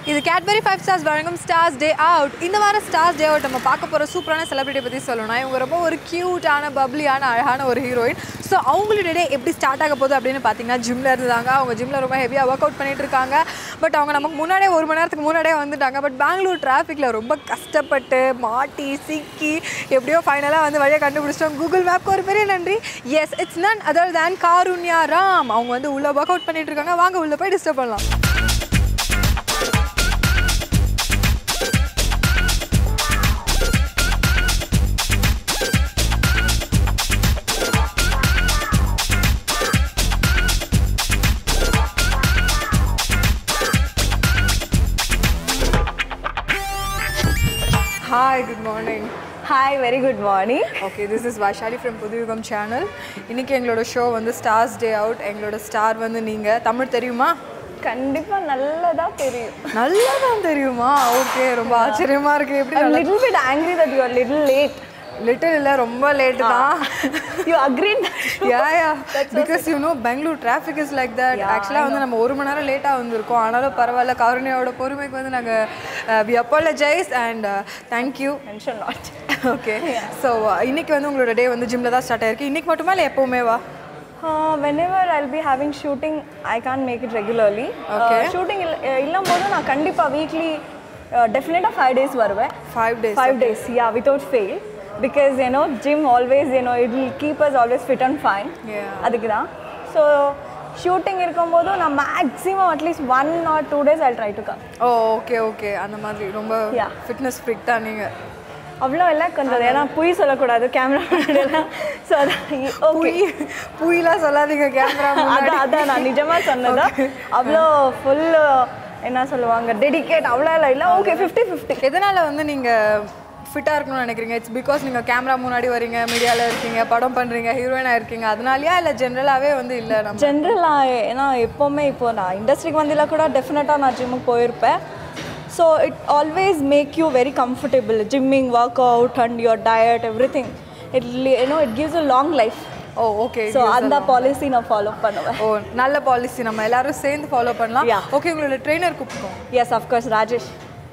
இது Cadbury five stars வழங்கும் stars day out இந்த வாரம் ஸ்டார்ஸ் டே அவுட் நம்ம பார்க்க போகிற சூப்பரான செலிபிரிட்டி பற்றி சொல்லணும் இவங்க ரொம்ப ஒரு க்யூட்டான பப்ளியான அழகான ஒரு ஹீரோயின் ஸோ அவங்களுடைய டே எப்படி ஸ்டார்ட் ஆக போகுது அப்படின்னு பார்த்தீங்கன்னா ஜிம்மில் இருந்தாங்க அவங்க ஜிம்மில் ரொம்ப ஹெவியாக ஒர்க் அவுட் பண்ணிட்டு இருக்காங்க பட் அவங்க நமக்கு முன்னாடியே ஒரு மணி நேரத்துக்கு முன்னாடியே வந்துட்டாங்க பட் பெங்களூர் டிராஃபிக்கில் ரொம்ப கஷ்டப்பட்டு மாட்டி சிக்கி எப்படியோ ஃபைனலாக வந்து வழியாக கண்டுபிடிச்சிட்டோம் கூகுள் மேப்க்கு ஒரு பெரிய நன்றி yes it's none other than Karunya Ram அவங்க வந்து உள்ளே ஒர்க் அவுட் பண்ணிட்டு இருக்காங்க வாங்க உள்ளே போய் டிஸ்டர்ப் பண்ணலாம் hi good morning hi very good morning okay this is Vaishali from Puthuyugam channel இன்னைக்கு எங்களோட ஷோ வந்து ஸ்டார்ஸ் டே அவுட் எங்களோட ஸ்டார் வந்து நீங்கள் தமிழ் தெரியுமா கண்டிப்பா நல்லதா தெரியும் நல்லா தான் தெரியுமா ஓகே ரொம்ப ஆச்சரியமா இருக்கு எப்படி I'm little bit angry that you are little late. Little இல்லை ரொம்ப லேட் தான் You agreed? Yeah yeah because you know Bangalore traffic is like that ஆக்சுவலாக வந்து நம்ம ஒரு மணி நேரம் லேட்டாக வந்திருக்கோம் ஆனாலும் பரவாயில்ல கருணையோட பொறுமைக்கு வந்து நாங்கள் we apologize and thank you Mention not. Okay so இன்னைக்கு வந்து உங்களோட டே வந்து ஜிம்மில் தான் ஸ்டார்ட் ஆயிருக்கு இன்னைக்கு மட்டுமா இல்லை எப்போவுமே வா Uh, whenever I'll be having shooting, I can't make it regularly. Okay. Uh, shooting இல் இல்லாம போது நான் கண்டிப்பா வீக்லி டெஃபினட்டாக ஃபைவ் டேஸ் வருவேன் five days five days yeah without fail because you know gym always you know it will keep us always fit and fine Yeah. அதுக்கு தான் so shooting இருக்கும்போது நான் maximum at least one or two days I try to come oh okay okay அந்த மாதிரி ரொம்ப Yeah. Fitness freak தான் நீங்கள் அவ்வளோ இல்லை கொஞ்சம் ஏன்னா பொய் சொல்லக்கூடாது கேமரா முன்னாடியெல்லாம் ஸோ அதான் ஓகே புய் புயலாம் சொல்லாதீங்க கேமரா அதான் அதான் நான் நிஜமா சொன்னதா அவ்வளோ ஃபுல் என்ன சொல்லுவாங்க டெடிகேட் அவ்வளோ இல்லை இல்லை ஓகே ஃபிஃப்டி ஃபிஃப்டி எதனால் வந்து நீங்கள் ஃபிட்டாக இருக்கணும்னு நினைக்கிறீங்க இட்ஸ் பிகாஸ் நீங்கள் கேமரா முன்னாடி வரீங்க மீடியாவில் இருக்கீங்க படம் பண்ணுறீங்க ஹீரோயினாக இருக்கீங்க அதனாலயா இல்லை ஜென்ரலாகவே வந்து இல்லை நம்ம ஜென்ரலாக ஏன்னா எப்போவுமே இப்போ நான் இண்டஸ்ட்ரிக்கு வந்தில கூட டெஃபினட்டாக நான் ஜிம்முக்கு போயிருப்பேன் so it always make you very comfortable gymming work out and your diet every thing it you know it gives a long life oh okay so அந்த பாலிசி நான் ஃபாலோ பண்ணுவேன் ஓ நல்ல பாலிசி நம்ம எல்லாரும் சேர்ந்து ஃபாலோ பண்ணலாம் Yeah. ஓகே உங்களோட ட்ரெயினர் கூப்பிட்டோம் yes of course Rajesh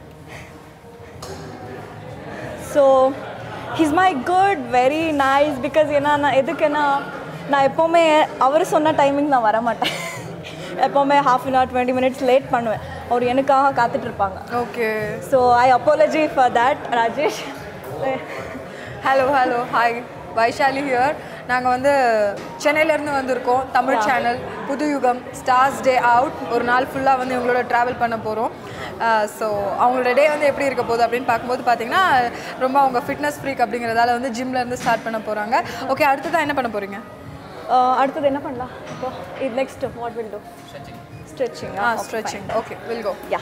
so his my good very nice because ஏன்னா நான் எதுக்குன்னா நான் எப்போவுமே அவர் சொன்ன டைமிங் நான் வர மாட்டேன் எப்போவுமே half an hour twenty minutes late பண்ணுவேன் அவர் எனக்காக காத்துட்டு இருப்பாங்க okay so I apology for that Rajesh hello hello hi Vaishali here நாங்கள் வந்து சென்னையிலேருந்து வந்திருக்கோம் தமிழ் சேனல் புது யுகம் ஸ்டார்ஸ் டே அவுட் ஒரு நாள் ஃபுல்லாக வந்து இவங்களோட ட்ராவல் பண்ண போகிறோம் ஸோ அவங்களோட டே வந்து எப்படி இருக்க போகுது அப்படின்னு பார்க்கும்போது பார்த்தீங்கன்னா ரொம்ப அவங்க ஃபிட்னஸ் ஃப்ரீக் அப்படிங்கிறதால வந்து ஜிம்ல இருந்து ஸ்டார்ட் பண்ண போகிறாங்க ஓகே அடுத்ததான் என்ன பண்ண போகிறீங்க அடுத்தது என்ன பண்ணலாம் இப்போ இது next what will do stretching ah stretching okay will go yeah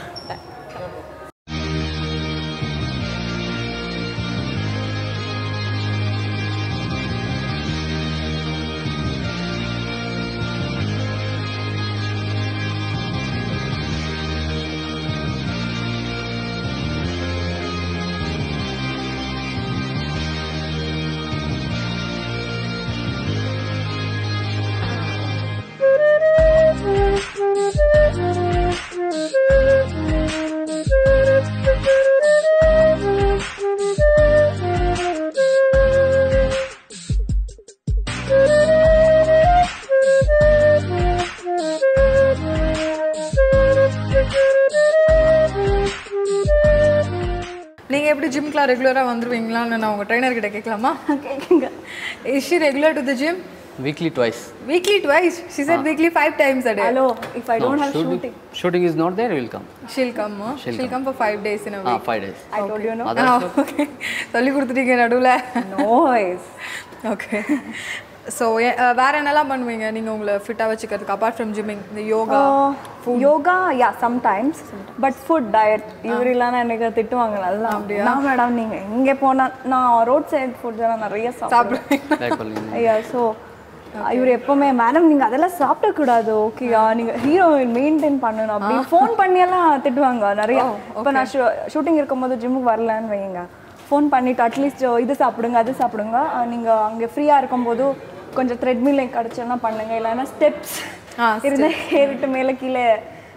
நீங்கள் எப்படி ஜிம்க்குலாம் ரெகுலராக வந்துருவீங்களான்னு நான் உங்கள் ட்ரைனர் கிட்ட கேட்கலாமா கேட்குங்க is she regular to the gym Weekly twice. Weekly twice she said weekly five times a day hello if I don't No, have shooting, shooting shooting is not there, we will come. she'll come huh? she'll, come for five days in a Ah, week five days. I told you no Others, ah okay சொல்லி கொடுத்துட்டீங்க நடுவில் noise okay so வேற என்னெல்லாம் பண்ணுவீங்க நீங்கள் உங்களை ஃபிட்டாக வச்சுக்கிறதுக்கு அப்பார்ட் ஃப்ரம் ஜிம்மிங் இந்த yoga yoga yeah sometimes but food diet இவரெல்லாம் எனக்கு திட்டுவாங்க நல்லா நான் மேடம் நீங்கள் எங்கே போனால் நான் ரோட் சைட் ஃபுட் தான் நிறைய சாப்பிடுவேன் சாப்பிடுவீங்க like only. ஐயா ஸோ இவர் எப்பவுமே மேடம் நீங்கள் அதெல்லாம் சாப்பிடக்கூடாது ஓகேயா நீங்கள் ஹீரோயின் மெயின்டைன் பண்ணணும் அப்படி ஃபோன் பண்ணியெல்லாம் திட்டுவாங்க நிறைய இப்போ நான் ஷூட்டிங் இருக்கும்போது ஜிம்முக்கு வரலன்னு வைங்க ஃபோன் பண்ணிட்டு அட்லீஸ்ட் இது சாப்பிடுங்க அது சாப்பிடுங்க நீங்கள் அங்கே ஃப்ரீயாக இருக்கும்போது கொஞ்சம் த்ரெட்மில் கிடச்சோன்னா பண்ணுங்க இல்லைன்னா ஸ்டெப்ஸ் ஆ, இருந்தால் ஏறிட்டு மேலே கீழே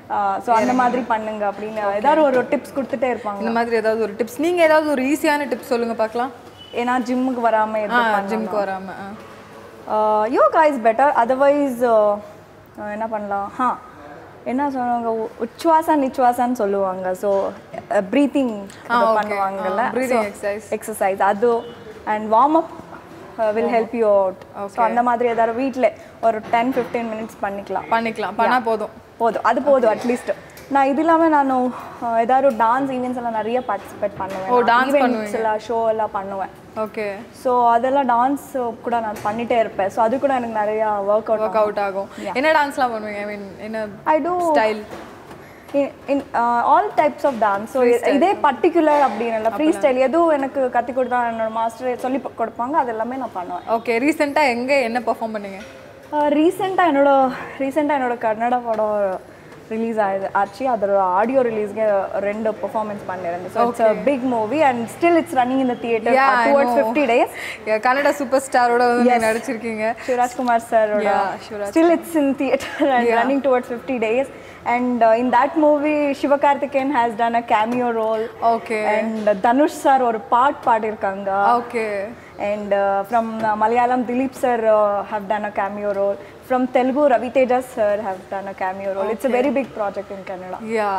ஸோ அந்த மாதிரி பண்ணுங்க அப்படின்னு ஏதாவது ஒரு டிப்ஸ் கொடுத்துட்டே இருப்பாங்க இந்த மாதிரி ஏதாவது ஒரு டிப்ஸ் நீங்க ஏதாவது ஒரு ஈஸியான டிப்ஸ் சொல்லுங்க பார்க்கலாம் ஏன்னா ஜிம்முக்கு வராம ஆ எதுவும் ஜிம்க்கு வராம ஆ. யோகா இஸ் பெட்டர் அதர்வைஸ் என்ன பண்ணலாம் ஹா என்ன சொன்னாங்க உ- உச்சுவாசா நிச்சுவாசான்னு சொல்லுவாங்க ஸோ ப்ரீத்திங் பண்ணுவாங்கல்ல ஆ, breathing exercise. எக்ஸசைஸ் அது and warm up will help you out so அந்த மாதிரி ஏதாவது வீட்டில் ஒரு டென் ஃபிஃப்டீன் மினிட்ஸ் பண்ணிக்கலாம் பண்ணிக்கலாம் பண்ணா போதும் போதும் அது போதும் அட்லீஸ்ட் நான் இது இல்லாமல் நான் ஏதாவது டான்ஸ் ஈவெண்ட்ஸ் எல்லாம் நிறைய பார்ட்டிசிபேட் பண்ணுவேன் ஓ, dance ஈவெண்ட்ஸ் எல்லாம் ஷோ எல்லாம் பண்ணுவேன் ஓகே ஸோ அதெல்லாம் டான்ஸ் கூட நான் பண்ணிட்டே இருப்பேன் ஸோ அது கூட எனக்கு நிறைய ஒர்க் அவுட் ஒர்க் அவுட் ஆகும் என்ன டான்ஸ்லாம் பண்ணுவீங்க ஐ மீன் என்ன I do style in all types of dance so இதே பர்டிகுலர் அப்படின்னு இல்லை ஃப்ரீ ஸ்டைல் எதுவும் எனக்கு கற்றுக் கொடுத்தா என்னோட மாஸ்டர் சொல்லி ப- கொடுப்பாங்க அது எல்லாமே நான் பண்ணுவேன் ஓகே ரீசெண்டா எங்க என்ன பெர்ஃபார்ம் பண்ணீங்க ரீசெண்டாக என்னோட ரீசெண்டாக என்னோட கன்னட படம் ரிலீஸ் ஆகுது ஆச்சு அதோட ஆடியோ ரிலீஸ்க்கு ரெண்டு பெர்ஃபார்மன்ஸ் பண்ணிருந்தேன் so it's a big movie and still it's running in the theatre Yeah, I towards know. Fifty days Kannada super ஸ்டாரோட வந்து நீங்க நடிச்சிருக்கீங்க Shivrajkumar sir. Yeah, Shivraj Still, it's in theatre and Yeah. running towards 50 days. And uh, in that movie, Shivakarthikeyan has done a cameo role. Okay And uh, Dhanush sir ஒரு பாட் பாடிருக்காங்க okay and uh, from uh, Malayalam Dilip sir uh, have done a cameo role from Telugu Ravi Teja sir have done a cameo role it's a very big project in Kannada yeah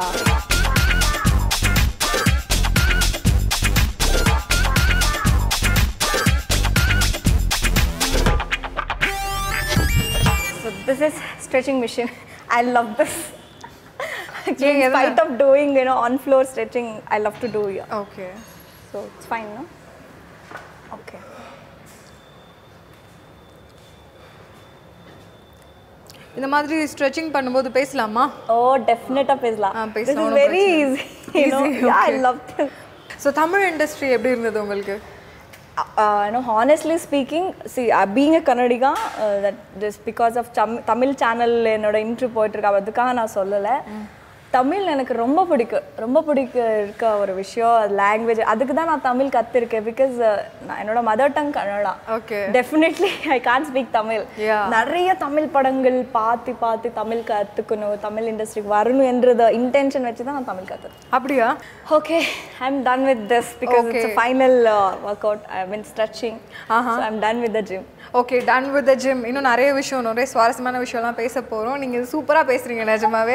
so this is stretching machine I love this Yeah, in yeah, spite of doing you know on floor stretching I love to do here okay So it's fine, no? Okay. இந்த மாதிரி stretching பண்ணும்போது பேசலாமா Oh, definitely பேசலாம். ஆ, This பேசலாம், is ஒண்ணும் very பிரச்சனை easy. You know, Easy, yeah, I okay. love this. So Tamil industry எப்படி இருந்தது உங்களுக்கு Uh, you know, honestly speaking, see, uh, being a Kannadiga, uh, that just because of Cham- Tamil channel என்னோட இன்ட்ரு போயிட்டு இருக்கு அதுக்காக நான் சொல்லலை தமிழ் எனக்கு ரொம்ப பிடிக்கும் ரொம்ப பிடிக்க இருக்க ஒரு விஷயம் லாங்குவேஜ் அதுக்கு தான் நான் தமிழ் கற்றுருக்கேன் பிகாஸ் நான் என்னோட mother tongue Kannada okay definitely I can speak Tamil Yeah. நிறைய தமிழ் படங்கள் பார்த்து பார்த்து தமிழ் கற்றுக்கணும் தமிழ் இண்டஸ்ட்ரிக்கு வரணும் என்றத இன்டென்ஷன் வச்சு தான் நான் தமிழ் கற்றுறேன் அப்படியா okay I am done with this because it's Okay. Final work out I mean stretching I am done with the gym okay done with the gym இன்னும் நிறைய விஷயம் நிறைய சுவாரஸ்யமான விஷயம்லாம் பேச போகிறோம் நீங்கள் சூப்பராக பேசுகிறீங்க நிஜமாவே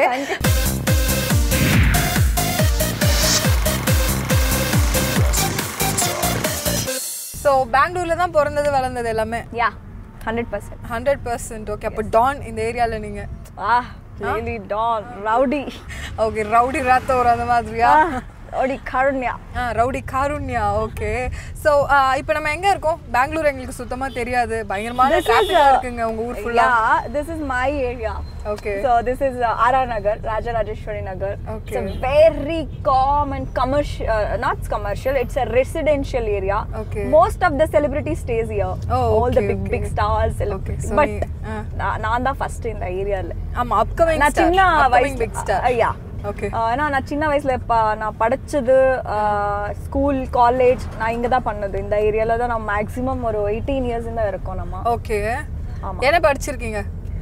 ஸோ பெங்களூரில் தான் பிறந்தது வளர்ந்தது எல்லாமே yeah hundred percent hundred percent okay அப்போ டான் இந்த ஏரியாவில் நீங்கள் ஆ really don rowdy okay rowdy Rathore அந்த மாதிரியா ரவுடி கருண்யா ஆ ரவுடி காருண்யா ஓகே ஸோ இப்போ நம்ம எங்கே இருக்கோம் பெங்களூர் எங்களுக்கு சுத்தமாக தெரியாது பயங்கரமான டிராஃபிக்காக இருக்குங்க உங்கள் ஊர் ஃபுல்லாக Yeah, this is my area. Okay So this is uh, RR Nagar, Raja Rajeshwari Nagar. Okay. It's a very calm and commercial, uh, not commercial, it's a residential area. Okay. Most of the celebrities stays here. Oh, All the okay, big, okay. big stars, celebrities. so But நீ- ஆ. நான் நான் தான் first இந்த ஏரியால ஆமாம் upcoming நான் சின்ன upcoming வயசு பிக் ஸ்டார் ஐயா ஓகே ஏன்னா நான் சின்ன வயசுல இப்ப நான் படிச்சது ஸ்கூல் காலேஜ் நான் இங்க தான் பண்ணது இந்த ஏரியால தான் நான் மேக்ஸிமம் ஒரு எயிட்டீன் இயர்ஸ் தான் இருக்கோம் நம்ம ஓகே ஆமா. என்ன படிச்சிருக்கீங்க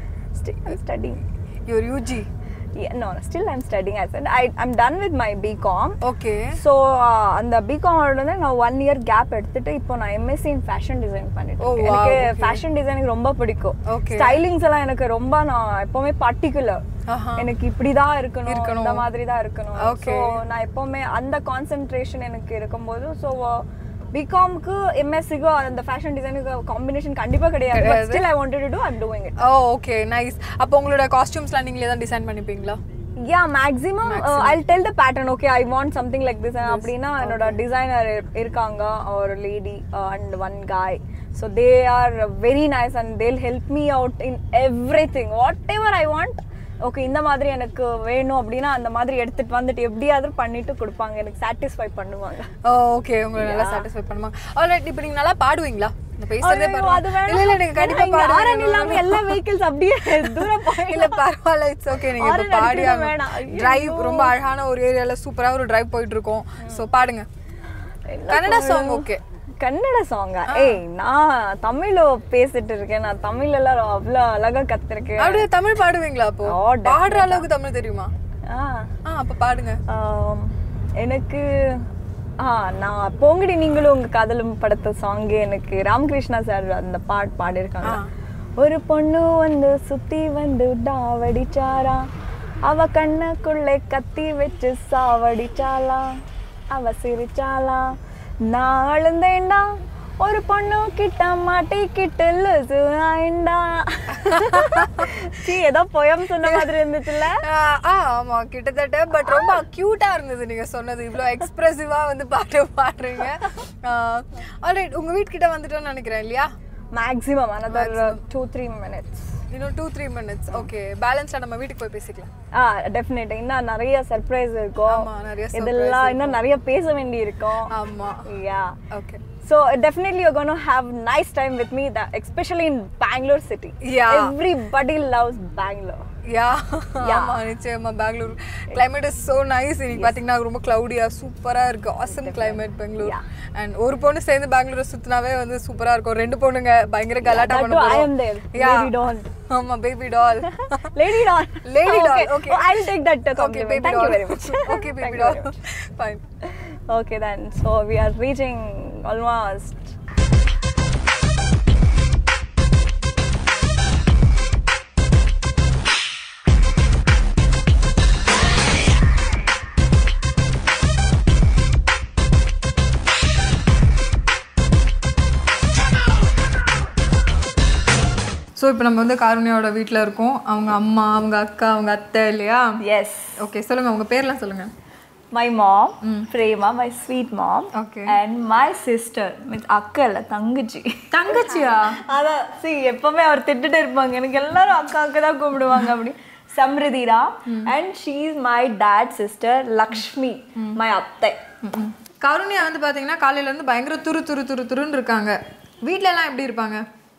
studying your UG no still i'm studying i said I, i'm done with my bcom okay so அந்த பிகாம் வந்து நான் ஒன் இயர் கேப் எடுத்துட்டு இப்போ நான் எம்எஸ்சி இன் ஃபேஷன் டிசைன் பண்ணிட்டு Oh, இருக்கேன். wow, எனக்கு okay. ஃபேஷன் டிசைனிங் ரொம்ப பிடிக்கும் Okay. ஸ்டைலிங்ஸ் எல்லாம் எனக்கு ரொம்ப நான் எப்பவுமே பர்டிகுலர் ஆஹா. எனக்கு இப்படிதான் இருக்கணும் இருக்கணும். இந்த மாதிரி தான் இருக்கணும் Okay. ஸோ நான் எப்பவுமே அந்த கான்சென்ட்ரேஷன் எனக்கு இருக்கும்போது ஸோ பிகாம்க்கு எம்எஸ்சிக்கு அந்த ஃபேஷன் டிசைனுக்கு காம்பினேஷன் கண்டிப்பா கிடையாது கிடையாது. Still I wanted to do I'm doing it oh okay nice அப்போ உங்களோட காஸ்டியூம்ஸ்லாம் நீங்களே தான் டிசைன் பண்ணிப்பீங்களா yeah maximum I tell the pattern okay I want something like this அப்படின்னா என்னோட டிசைனர் இருக்காங்க ஒரு lady and one guy so they are very nice and they'll help me out in everything whatever I want okay இந்த மாதிரி எனக்கு வேணும் அப்படின்னா அந்த மாதிரி எடுத்துட்டு வந்துட்டு எப்படியாவது பண்ணிட்டு கொடுப்பாங்க எனக்கு சாட்டிஸ்ஃபை பண்ணுவாங்க ஓ ஓகே உங்களை நல்லா சாட்டிஸ்ஃபை பண்ணுவாங்க ஆல்ரைட் இப்போ நீங்க நல்லா பாடுவீங்களா நான் பேசுறதே ஐயோ, அது பரவாயில்ல இல்ல இல்ல நீங்க கண்டிப்பா வேணாம். இங்க ஆரன் இல்லாம பாடுவீங்க எல்லா வெஹிக்கிள்ஸ் அப்படியே தூரம் இல்ல போயிடலாம் பரவாயில்ல இட்ஸ் ஓகே நீங்க Horn இப்போ பாடி அடிக்கிறது வேணாம். ஐயோ. டிரைவ் ரொம்ப அழகான ஒரு ஏரியால சூப்பரா ஒரு டிரைவ் போயிட்டு இருக்கோம் சோ பாடுங்க கன்னடா சாங் ஓகே கன்னட சாங்கா ஏய் நான் தமிழ்ல பேசிட்டு இருக்கேன் நான் தமிழ் எல்லாம் அவ்வளோ அழகா கத்துருக்கேன் அப்படியே தமிழ் பாடுவீங்களா அப்போ Oh, definitely. பாடுற அளவுக்கு தமிழ் தெரியுமா ஆ ஆ அப்ப பாடுங்க ஆம், எனக்கு ஆ நான் போங்கடி நீங்களும் உங்க காதலும் படத்த சாங்கு எனக்கு ராமகிருஷ்ணா சார் அந்த பாட் பாடியிருக்காங்க ஒரு பொண்ணு வந்து சுத்தி வந்து டாவடிச்சாரா அவ கண்ணுக்குள்ளே கத்தி வச்சு சாவடிச்சாலா அவ சிரிச்சாலா நான் அழுந்தேன்டா ஒரு பொண்ணு கிட்ட மாட்டிக்கிட்டு லுசு ஆயிண்டா சீ ஏதோ பொயம் சொன்ன மாதிரி இருந்துச்சுல்ல ஆ ஆ, ஆமா கிட்டத்தட்ட பட் ரொம்ப கியூட்டா இருந்தது நீங்க சொன்னது இவ்வளோ எக்ஸ்பிரசிவா வந்து பாட்டு பாடுறீங்க ஆல்ரைட் உங்க வீட்டுக்கிட்ட வந்துட்டோம்னு நினைக்கிறேன் இல்லையா maximum another two three minutes இன்னும் டூ த்ரீ மினிட்ஸ் ஓகே பேலன்ஸா நம்ம வீட்டுக்கு போய் பேசிக்கலாம் ஆ டெஃபினெட் இன்னும் நிறைய சர்ப்ரைஸ் இருக்கும் ஆமா, நிறைய surprise இதெல்லாம் இன்னும் நிறைய பேச வேண்டி இருக்கும் ஆமா yeah okay So definitely you're going to have nice time with me, that, especially in Bangalore city. Yeah. Everybody loves Bangalore. Yeah ஆமா நிச்சயமா Bangalore climate is so nice இன்னைக்கு பாத்தீங்கன்னா ரொம்ப cloudy-ஆ சூப்பரா இருக்கு ஆசம் climate பெங்களூர் அண்ட் ஒரு பொண்ணு சேர்ந்து பெங்களூரை சுத்தினாவே வந்து சூப்பரா இருக்கும் ரெண்டு பொண்ணுங்க பயங்கர கலாட்டா That பண்ண too, I போறோம் am there. Yeah. Lady Dawn. ஆமா baby doll Lady Dawn. Lady doll, okay. okay. Oh, I'll take that uh, okay compliment. Baby Thank doll you very much. Okay Thank baby you very doll much. Fine Okay then, so we are reaching almost. So இப்போ நம்ம வந்து காருண்யாவோட வீட்டில் இருக்கோம் அவங்க அம்மா அவங்க அக்கா அவங்க அத்தை இல்லையா Yes. ஓகே சொல்லுங்க உங்க பேர்லாம் சொல்லுங்க My mom, Prema, my sweet mom, Okay. and my sister, means அக்கா இல்ல தங்கச்சி தங்கச்சியா அதான் சி எப்பவுமே அவர் திட்டுட்டு இருப்பாங்க எனக்கு எல்லாரும் அக்கா அக்கா தான் கூப்பிடுவாங்க அப்படி சம்ருதிரா and she is my dad sister Lakshmi my அத்தை காருண்யா வந்து பாத்தீங்கன்னா காலையில இருந்து பயங்கர துரு துரு துரு துருன்னு இருக்காங்க வீட்ல எல்லாம் எப்படி இருப்பாங்க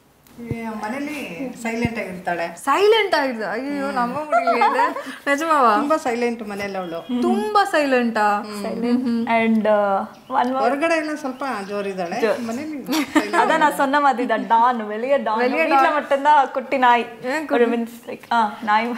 ಮನೇಲಿ ಸೈಲೆಂಟ್ ಆಗಿರ್ತಾಳೆ சைலண்ட் ஆயிடுது ஐயோ நம்ப முடியல இது. நிஜமாவா ತುಂಬಾ ಸೈಲೆಂಟ್ ಮನೇಲಿ ಅವಳು ತುಂಬಾ ಸೈಲೆಂಟಾ அண்ட் ஒன் ಹೊರಗಡೆ ಎಲ್ಲ ಸ್ವಲ್ಪ ಜೋರಿದ್ದಾಳೆ ಮನೇಲಿ அதான் நான் சொன்ன மாதிரி தான் டான் வெளியே டான் வீட்ல மட்டும்தான் குட்டி நாய் ஒரு மீன்ஸ் லைக் ஆ நாய்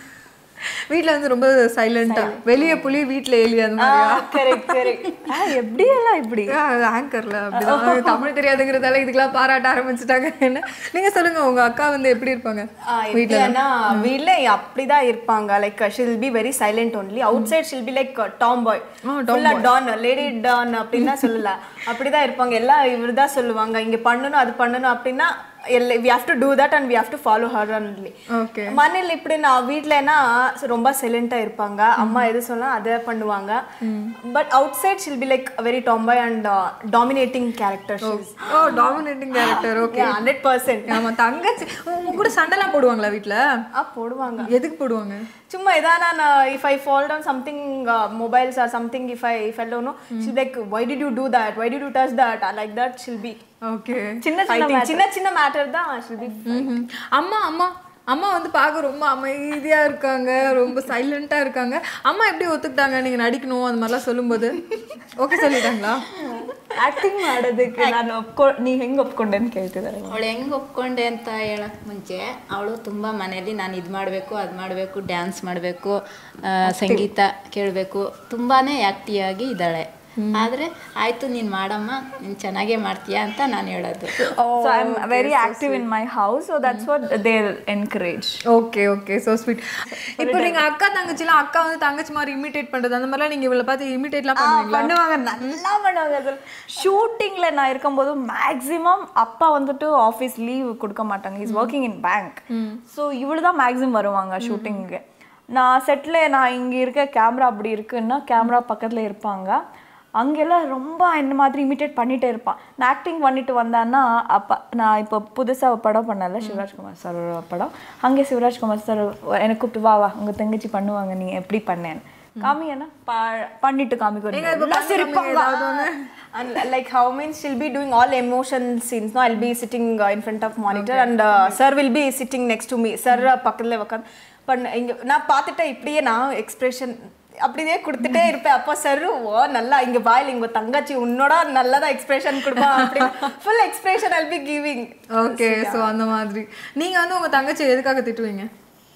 வீட்ல வந்து ரொம்ப சைலண்டா வெளிய புலி வீட்ல எலி அந்த மாதிரியா கரெக்ட் கரெக்ட் எப்படி எல்லாம் இப்படி ஆங்கர்ல அப்படிதான் தமிழ் தெரியாதுங்கிறதால இதுக்கெல்லாம் பாராட்ட ஆரம்பிச்சுட்டாங்க என்ன நீங்க சொல்லுங்க உங்க அக்கா வந்து எப்படி இருப்பாங்க எப்படின்னா வீட்ல அப்படிதான் இருப்பாங்க like she'll be very silent only outside she'll be like tomboy ஃபுல்லா டான் லேடி டான் அப்படின்னா சொல்லல அப்படிதான் இருப்பாங்க எல்லாம் இவர் தான் சொல்லுவாங்க இங்க பண்ணணும் அது பண்ணணும் அப்படின்னா we have to do that and we have to follow her only okay மண்ணில் இப்படி நான் வீட்லனா ரொம்ப சைலண்டா இருப்பாங்க அம்மா எது சொன்னா அதை பண்ணுவாங்க but outside she'll be like very tomboy and dominating character oh dominating character okay hundred percent ஆமா தங்கச்சி உங்க கூட சண்டைலாம் போடுவாங்களா வீட்ல ஆ போடுவாங்க எதுக்கு போடுவாங்க சும்மா இதானா நான் if I fall down something mobiles or something if I fell down she'll like why did you do that why did you touch that like that she'll be okay சின்ன சின்ன சின்ன சின்ன மேட்டர் தான் ஷில் பி அம்மா அம்மா அம்மா வந்து பார்க்க ரொம்ப அமைதியா இருக்காங்க ரொம்ப சைலண்டா இருக்காங்க அம்மா எப்படி ஒத்துக்கிட்டாங்க நீங்க நடிக்கணும் அந்த மாதிரிலாம் சொல்லும்போது ஓகே சொல்லிட்டாங்களா ಆಕ್ಟಿಂಗ್ ಮಾಡೋದಕ್ಕೆ ನಾನು ಒಪ್ಕೊ ನೀ ಹೆಂಗ್ ಒಪ್ಕೊಂಡೇன்னு ಕೇಳ್ತಿದ್ದಾರೆ ಅವಳು ಹೆಂಗೆ ಒಪ್ಕೊಂಡೆ ಅಂತ ಹೇಳಕ್ ಮುಂಚೆ ಅವಳು ತುಂಬ ಮನೇಲಿ ನಾನು ಇದು ಮಾಡಬೇಕು ಅದು ಮಾಡಬೇಕು ಡ್ಯಾನ್ಸ್ ಮಾಡಬೇಕು ಸಂಗೀತ ಕೇಳಬೇಕು ತುಂಬಾ ಆಗಿ ಇದ್ದಾಳೆ ಆದರೆ ಆಯಿತು ನೀನು ಮಾಡಮ್ಮ ನೀನು ಚೆನ್ನಾಗೇ ಮಾಡ್ತೀಯಾ ಅಂತ ನಾನು ಹೇಳೋದು so i'm very active in my house so that's what they encourage okay okay so sweet இப்போ நீங்க அக்கா தங்கச்சிலாம் அக்கா வந்து தங்கச்சி மாதிரி இமிட்டேட் பண்றது அந்த மாதிரிலாம் நீங்க இவளை பார்த்து இமிட்டேட்லாம் பண்ணுவீங்களா பண்ணுவாங்க நல்லா பண்ணுவாங்க ஷூட்டிங்ல நான் இருக்கும்போது மேக்ஸிமம் அப்பா வந்துட்டு ஆஃபீஸ் லீவ் கொடுக்க மாட்டாங்க is working in bank so இவಳು தான் மேக்ஸிமம் வருவாங்க ஷூட்டிங்க்கு நான் செட்டில் நான் இங்கே இருக்க கேமரா அப்படி இருக்குன்னா கேமரா பக்கத்தில் இருப்பாங்க அங்கெல்லாம் ரொம்ப இந்த மாதிரி இமிட்டேட் பண்ணிட்டே இருப்பான் நான் ஆக்டிங் பண்ணிட்டு வந்தான்னா அப்போ நான் இப்போ புதுசாக படம் பண்ணல சிவராஜ்குமார் சார் படம் அங்கே சிவராஜ்குமார் சார் எனக்கு கூப்பிட்டு வா வா உங்கள் தங்கச்சி பண்ணுவாங்க நீ எப்படி பண்ணேன்னு காமிங்கன்னா ப- பண்ணிட்டு காமிக்க எல்லாம் சிரிப்பாங்க and like how means she'll be doing all emotion scenes no i'll be sitting uh, in front of monitor and uh, sir will be sitting next to me sir பக்கத்துல உட்காந்து பண்ண இங்க நான் பார்த்துட்டு இப்படியே நான் எக்ஸ்பிரஷன் அப்படியே கொடுத்துட்டே இருப்பேன் அப்போ சார் ஓ நல்லா இங்க வாயில் இங்க தங்கச்சி உன்னோட நல்லதா எக்ஸ்பிரஷன் கொடுப்பா அப்படி full expression I'll be giving okay so அந்த மாதிரி நீங்க வந்து உங்க தங்கச்சி எதுக்காக திட்டுவீங்க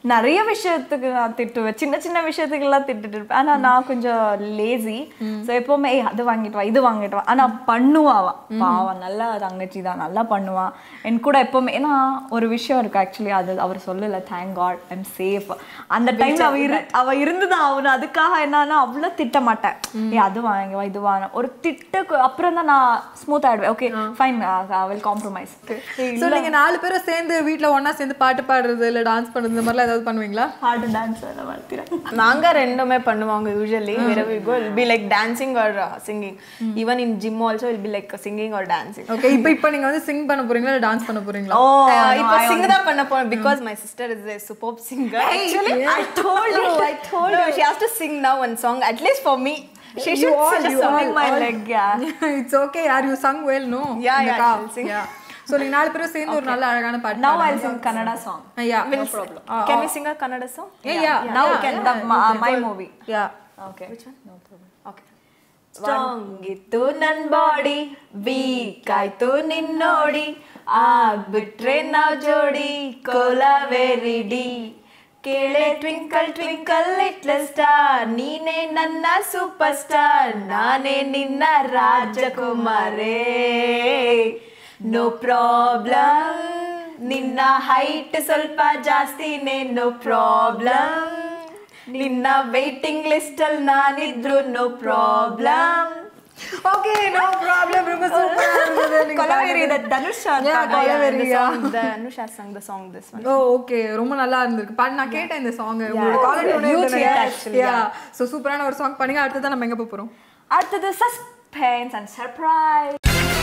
நிறைய விஷயத்துக்கு நான் திட்டுவேன் சின்ன சின்ன விஷயத்துக்கெல்லாம் திட்டுட்டு இருப்பேன் ஆனா நான் கொஞ்சம் லேசி ஸோ எப்பவுமே "ஏய், அது வாங்கிட்டு வா இது வாங்கிட்டு வா ஆனா பண்ணுவா அவ பாவம் நல்லா தங்கச்சி தான் நல்லா பண்ணுவா என் கூட எப்பவுமே ஏன்னா ஒரு விஷயம் இருக்கு ஆக்சுவலி அது அவர் சொல்லல தேங்க் காட் ஐம் சேஃப் அந்த டைம்ல அவ இரு அவ இருந்துதான் அவனு அதுக்காக என்னன்னா அவ்வளவு திட்ட மாட்டேன் ஏ அது வாங்க வா இது வாங்க ஒரு திட்டுக்கு அப்புறம் தான் நான் ஸ்மூத் ஆயிடுவேன் okay fine will compromise so நீங்க நாலு பேரும் சேர்ந்து வீட்ல ஒண்ணா சேர்ந்து பாட்டு பாடுறது இல்ல டான்ஸ் பண்றது இந்த மாதிரிலாம் ஏதாவது பண்ணுவீங்களா பாட்டு டான்ஸ் எல்லாம் வளர்த்துறேன் நாங்க ரெண்டுமே பண்ணுவாங்க usually wherever we go will be like dancing or uh, singing even in gym also will be like singing or dancing okay இப்போ இப்போ நீங்க வந்து சிங் பண்ண போறீங்களா இல்ல டான்ஸ் பண்ண போறீங்களா Uh, இப்போ sing தான் பண்ண போறோம் because my sister is a superb singer actually I told you, I told no, she has to sing now one song at least for me she should sing a song my leg yeah it's okay யார் you sung well no Yeah, yeah, I'll sing. So நீங்க நாலு பேரும் சேர்ந்து ஒரு நல்ல அழகான பாட்டு now I'll sing Kannada song yeah no problem can we sing a Kannada song Yeah, yeah. now yeah, we can yeah, the, yeah. my, my movie yeah okay okay strong ಇತ್ತು ನನ್ ಬಾಡಿ ವೀಕ್ ಆಯ್ತು ನಿನ್ ನೋಡಿ ಆಗ್ಬಿಟ್ರೆ ನಾವ್ ಜೋಡಿ ಕೋಲಾವೆರಿಡಿ ಕೇಳೆ twinkle twinkle little star ನೀನೇ ನನ್ನ ಸೂಪರ್ ಸ್ಟಾರ್ ನಾನೇ ನಿನ್ನ ರಾಜಕುಮಾರೇ ನೋ ಪ್ರಾಬ್ಲಮ್ ನಿನ್ನ ಹೈಟ್ ಸ್ವಲ್ಪ ಜಾಸ್ತಿನೇ ನೋ ಪ್ರಾಬ್ಲಮ್ ನಿನ್ನ ವೇಟಿಂಗ್ ಲಿಸ್ಟ್ ಅಲ್ಲಿ ನಾನಿದ್ರು no problem okay no problem ரொம்ப சூப்பரா இருந்தது நீங்க Kolaveri the Dhanush Yeah, Kolaveri, yeah. Anusha sang the song this one oh okay ரொம்ப நல்லா இருந்திருக்கு பாட்டு நான் கேட்டேன் இந்த சாங் உங்களோட caller Huge hit actually, yeah so சூப்பரான ஒரு சாங் பண்ணீங்க அடுத்து நம்ம எங்க போப் போறோம் அடுத்தது சஸ்பென்ஸ் அண்ட் சர்ப்ரைஸ்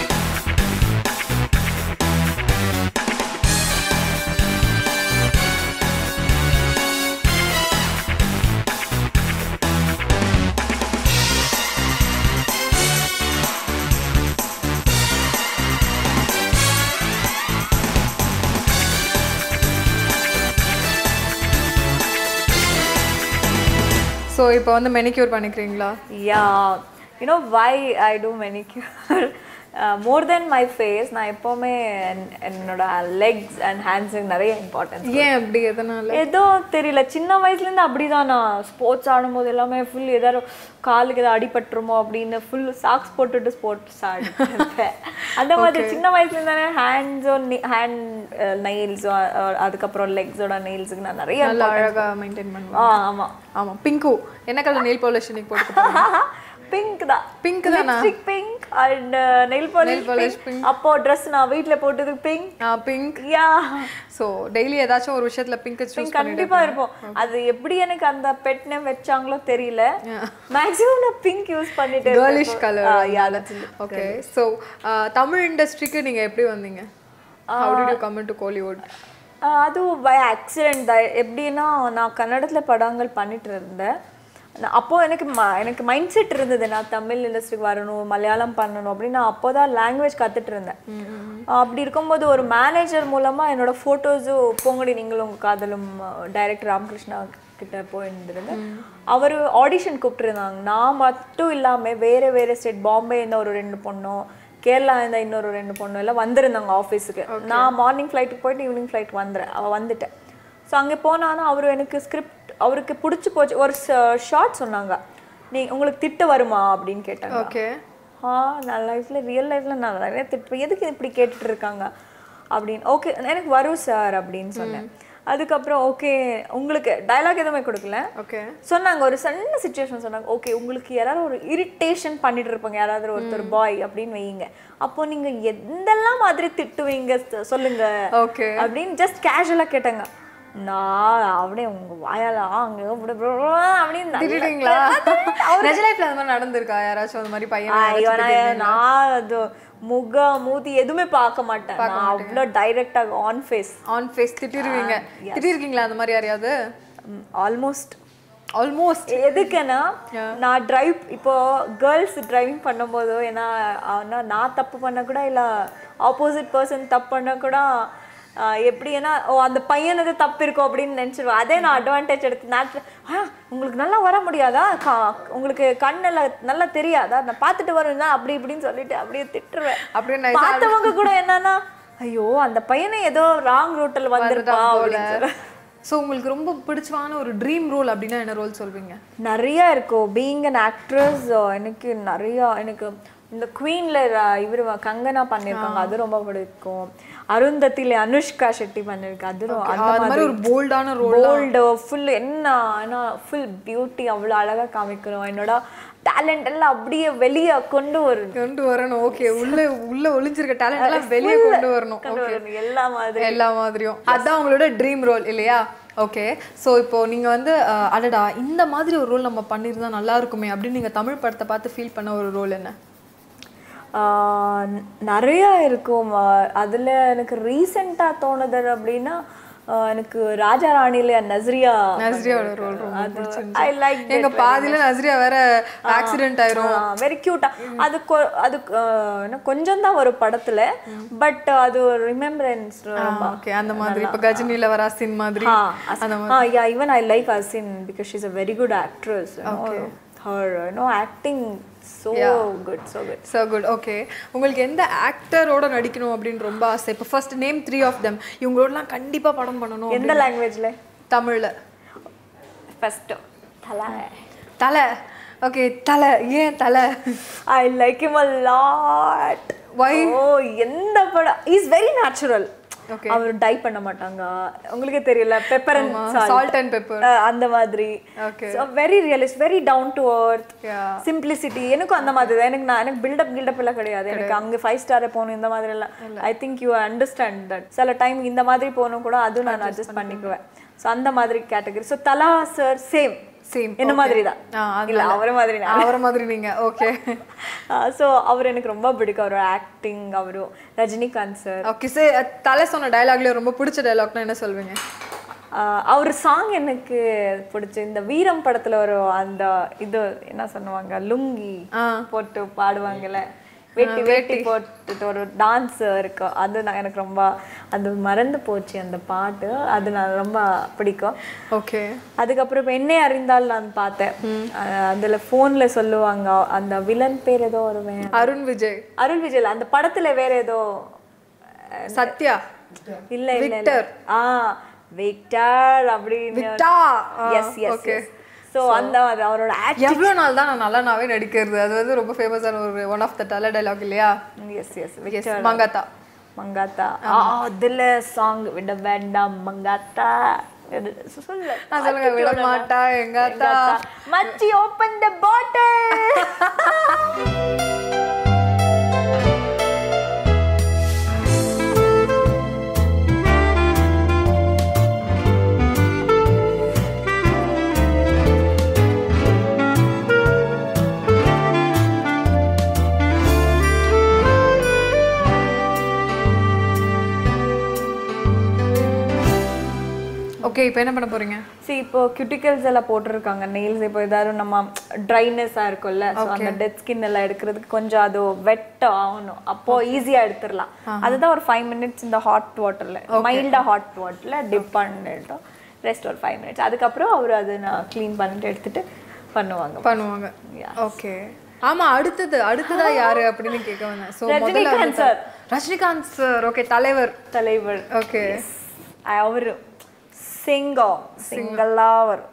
சோ இப்போ வந்து மெனிக்யூர் பண்ணிக்கிறீங்களா Yeah, you know why I do manicure? Uh, more than my face, நான் எப்போவுமே என்- என்னோட லெக்ஸ் அண்ட் ஹேண்ட்ஸுக்கு நிறைய இம்பார்ட்டன்ஸ் ஏன் அப்படி எதனால ஏதோ தெரியல சின்ன வயசுலேருந்து அப்படிதான் நான் ஸ்போர்ட்ஸ் ஆடும்போது எல்லாமே ஃபுல் ஏதாவது காலுக்கு ஏதாவது அடிபட்டுருமோ அப்படின்னு ஃபுல் சாக்ஸ் போட்டுட்டு ஸ்போர்ட்ஸ் ஆடிப்பேன் அந்த மாதிரி சின்ன வயசுலேருந்து தானே ஹேண்ட்ஸோ ஹேண்ட் நெயில்ஸோ அதுக்கப்புறம் லெக்ஸோட நெயில்ஸுக்கு நான் நிறைய நல்லா importance அழகா மெயின்டைன் பண்ணுவாங்க ஆ ஆமாம் ஆமா பிங்கு என்ன கலர் நெயில் பாலிஷ் இன்னைக்கு போட்டு பிங்க் தான் Pink தானா? Lipstick pink and nail polish polish pink அப்போ ட்ரெஸ் நான் வீட்ல போட்டது pink pink yeah so daily ஏதாச்சும் ஒரு விஷயத்துல பிங்க் சூஸ் பிங்க் கண்டிப்பா இருப்போம் அது எப்படி எனக்கு அந்த பெட் நேம் வச்சாங்களோ தெரியல மேக்ஸிமம் நான் பிங்க் யூஸ் பண்ணிட்டு girlish colour yeah okay so Tamil இண்டஸ்ட்ரிக்கு நீங்க எப்படி வந்தீங்க how did you come to Kollywood அதுவும் பை ஆக்சிடென்ட் தான் எப்படின்னா நான் கன்னடத்துல படங்கள் பண்ணிட்டு இருந்தேன் நான் அப்போ எனக்கு ம- எனக்கு மைண்ட் செட் இருந்தது நான் தமிழ் இண்டஸ்ட்ரிக்கு வரணும் மலையாளம் பண்ணணும் அப்படின்னு நான் அப்போ தான் லாங்குவேஜ் கற்றுட்டு இருந்தேன் அப்படி இருக்கும்போது ஒரு மேனேஜர் மூலமாக என்னோட ஃபோட்டோஸும் பொங்கடி நீங்களும் உங்கள் காதலும் டைரக்டர் ராமகிருஷ்ணா கிட்ட போயிருந்திருந்தேன் அவர் ஆடிஷன் கூப்பிட்டுருந்தாங்க நான் மட்டும் இல்லாமல் வேறு வேறு ஸ்டேட் பாம்பே இந்த ஒரு ரெண்டு பொண்ணும் கேரளா இந்த இன்னொரு ரெண்டு பொண்ணு எல்லாம் வந்திருந்தாங்க ஆஃபீஸுக்கு நான் மார்னிங் ஃப்ளைட்டுக்கு போயிட்டு ஈவினிங் ஃப்ளைட் வந்துறேன் அவள் வந்துட்டேன் ஸோ அங்கே போனாலும் அவர் எனக்கு ஸ்கிரிப்ட் அவருக்கு பிடிச்சி போச்சு ஒரு ஷார்ட் சொன்னாங்க நீ உங்களுக்கு திட்டு வருமா அப்படின்னு கேட்டாங்க ஓகே ஆ நான் லைஃப்பில் ரியல் லைஃப்பில் நான் நிறைய திட்டு எதுக்கு இப்படி கேட்டுட்டு இருக்காங்க அப்படின்னு ஓகே எனக்கு வரும் சார் அப்படின்னு சொன்னேன் அதுக்கப்புறம் ஓகே உங்களுக்கு டயலாக் எதுவுமே கொடுக்கல ஓகே சொன்னாங்க ஒரு சின்ன சுச்சுவேஷன் சொன்னாங்க ஓகே உங்களுக்கு யாராவது ஒரு இரிட்டேஷன் பண்ணிட்டு இருப்பாங்க யாராவது ஒருத்தர் பாய் அப்படின்னு வைங்க அப்போ நீங்க எந்தெல்லாம் மாதிரி திட்டுவீங்க சொ- சொல்லுங்க Okay. அப்படின்னு ஜஸ்ட் கேஷுவலா கேட்டாங்க நான் அப்படியே உங்க வாயால அங்க இப்படி இப்படி அப்படின்னு நல்லா- திட்டிட்டீங்களா நிஜ லைஃப்ல அந்த மாதிரி நடந்திருக்கா யாராச்சும் அந்த மாதிரி பையன் ஐயோ, நான் நான் அது முக மூதி எதுவுமே பார்க்க மாட்டேன் நான் அவ்வளோ டைரக்டா ஆன் ஃபேஸ் ஆன் ஃபேஸ் திட்டிருவீங்க திட்டிருக்கீங்களா அந்த மாதிரி யாரையாவது ஆல்மோஸ்ட் ஆல்மோஸ்ட் எதுக்குன்னா நான் டிரைவ் இப்போ கேர்ள்ஸ் டிரைவிங் பண்ணும்போது ஏன்னா ஆனா நான் தப்பு பண்ண கூட இல்லை ஆப்போசிட் பர்சன் தப்பு பண்ண கூட ஆஹ் எப்படின்னா ஓ அந்த பையனுக்கு தப்பு இருக்கும் அப்படின்னு நினச்சிருவேன் அதே நான் அட்வான்டேஜ் எடுத்து நான் ஆ உங்களுக்கு நல்லா வர முடியாதா கா- உங்களுக்கு கண்ணில் நல்லா தெரியாதா நான் பார்த்துட்டு வருவேன் அப்படி இப்படின்னு சொல்லிட்டு அப்படியே திட்டுருவேன் அப்படியே nice ஆ பார்த்தவங்க கூட என்னன்னா ஐயோ அந்த பையனை ஏதோ ராங் ரூட்டில் வந்திருப்பா வந்துட்டான் போல. அப்படின்னு சொல்லி ஸோ உங்களுக்கு ரொம்ப பிடிச்சமான ஒரு ட்ரீம் ரோல் அப்படின்னா என்ன ரோல் சொல்வீங்க நிறைய இருக்கும் பீயிங் அன் ஆக்ட்ரஸ் எனக்கு நிறைய எனக்கு இந்த குவீன்ல இவர் கங்கனா பண்ணியிருக்காங்க அது ரொம்ப பிடிக்கும் அருந்தத்தில அனுஷ்கா செட்டி பண்ணிருக்கேன் அது ரொ- அந்த அது மாதிரி ஒரு போல்டான ரோல் போல்டு ஃபுல் என்ன ஃபுல் பியூட்டி அவ்வளோ அழகா காமிக்கணும் என்னோட டேலண்ட் எல்லாம் அப்படியே வெளியே கொண்டு வரும் கொண்டு வரணும் ஓகே உள்ள உள்ள ஒளிஞ்சிருக்க டேலண்ட் எல்லாம் வெளியே கொண்டு வரணும் கொண்டு வரணும் எல்லா மாதிரி எல்லா மாதிரியும் அதான் உங்களோட ட்ரீம் ரோல் இல்லையா ஓகே ஸோ இப்போ நீங்க வந்து அஹ், அடடா இந்த மாதிரி ஒரு ரோல் நம்ம பண்ணியிருந்தா நல்லா இருக்குமே அப்படின்னு நீங்க தமிழ் படத்தை பார்த்து ஃபீல் பண்ண ஒரு ரோல் என்ன ஆஹ் ந- நிறைய இருக்கும் ஆஹ் அதுல எனக்கு ரீசெண்டாக தோணுது அப்படின்னா ஆஹ் எனக்கு ராஜா ராணில நஸ்ரியா நஸ்ரியாவோட ரோல் ரொம்ப பிடிச்சிருந்துச்சு ஐ லைக் எங்க பாதியில நஸ்ரியா வேற ஆக்சிடென்ட் ஆயிரும் வெரி கியூட்டா அது கொ- அது ஆஹ் என்ன கொஞ்சம் தான் ஒரு படத்துல பட் அது ஒரு ரிமெம்பரன்ஸ் ஓகே அந்த மாதிரி இப்போ கஜினில வர சீன் மாதிரி அந்த மாதிரி yeah even I like Asin because she's a very good actress her no acting so good so good so good okay உங்களுக்கு எந்த ஆக்டரோட நடிக்கணும் அப்படின்னு ரொம்ப ஆசை இப்போ first name three of them இவங்களோடலாம் கண்டிப்பா படம் பண்ணணும் எந்த லாங்குவேஜ்ல தமிழ்ல ஃபர்ஸ்ட் தலை தலை ஓகே தலை ஏன் Thala I like him a lot Why? Oh எந்த படம் இஸ் வெரி நேச்சுரல் Okay. அவர் டை பண்ண மாட்டாங்க உங்களுக்கே தெரியல pepper and salt and pepper. அந்த மாதிரி Okay. Very realist very down to earth Yeah. Simplicity எனக்கும் அந்த மாதிரி தான் எனக்கு நான் எனக்கு பில்டப் கில்டப் எல்லாம் கிடையாது எனக்கு அங்க ஃபைவ் ஸ்டார் போகணும் இந்த மாதிரி எல்லாம் I think you understand that சில டைம் இந்த மாதிரி போகணும் கூட அதுவும் நான் அட்ஜஸ்ட் பண்ணிக்குவேன் ஸோ அந்த மாதிரி category so Thala sir same Same, என்ன okay. மாதிரி தான் ஆ, அதனால. இல்ல அவரை மாதிரி நான் அவரை மாதிரி நீங்க ஓகே ஸோ அவர் எனக்கு ரொம்ப பிடிக்கும் அவர் ஆக்டிங் அவரு ரஜினிகாந்த் சார் ஓகே சார் தலை சொன்ன டயலாக்ல ரொம்ப பிடிச்ச டயலாக்னா என்ன சொல்வீங்க அவர் சாங் எனக்கு பிடிச்ச இந்த வீரம் படத்துல ஒரு அந்த இது என்ன சொல்லுவாங்க லுங்கி போட்டு பாடுவாங்கல்ல வேட்டி வேட்டி போட்டுட்டு ஒரு டான்ஸ் இருக்கு அது நான் எனக்கு ரொம்ப அது மறந்து போச்சு அந்த பாட்டு அது நான் ரொம்ப பிடிக்கும் ஓகே அதுக்கப்புறம் இப்போ என்னை அறிந்தால் நான் பார்த்தேன் அஹ் அதுல போன்ல சொல்லுவாங்க அந்த வில்லன் பேர் ஏதோ வருவேன் அருண் விஜய் அருள் விஜய் அந்த படத்துல வேற ஏதோ சத்யா இல்ல இல்ல இல்ல ஆ விக்டர் அப்படின்னு விக்டா எஸ் எஸ் சோ அந்த அது அவரோட ஆக்ட் எவ்வளவு நாள் தான் நான் நல்லா நாவே நடிக்கிறது அது வந்து ரொம்ப ஃபேமஸான ஒரு one of the Thala dialogue இல்லையா yes yes yes Mankatha Mankatha ஆ அதுல சாங் விட வேண்டாம் மங்காத்தா இது சொல்லு நான் சொல்லுங்க விட மாட்டா எங்க அத்தா மச்சி ஓபன் த பாட்டில் ஓகே இப்போ என்ன பண்ண போறீங்க சி இப்போ கியூட்டிகல்ஸ் எல்லாம் போட்டிருக்காங்க நெயில்ஸ் இப்போ ஏதாவது நம்ம ட்ரைனஸா இருக்கும்ல ஸோ அந்த டெட் ஸ்கின் எல்லாம் எடுக்கிறதுக்கு கொஞ்சம் அது வெட் ஆகணும் அப்போ ஈஸியா எடுத்துடலாம் அதுதான் ஒரு ஃபைவ் மினிட்ஸ் இந்த ஹாட் வாட்டர்ல மைல்டா ஹாட் வாட்டர்ல டிப் பண்ணிட்டோம் ரெஸ்ட் ஒரு ஃபைவ் மினிட்ஸ் அதுக்கப்புறம் அவர் அதை நான் க்ளீன் பண்ணிட்டு எடுத்துட்டு பண்ணுவாங்க பண்ணுவாங்க ஓகே ஆமா அடுத்தது அடுத்ததா யாரு அப்படின்னு கேட்க வந்தேன் சோ முதல்ல ரஜினிகாந்த் வந்து- sir. ரஜினிகாந்த் சார் ஓகே தலைவர் தலைவர் ஓகே அவரு சிங்கம் சிங்கலா வரும்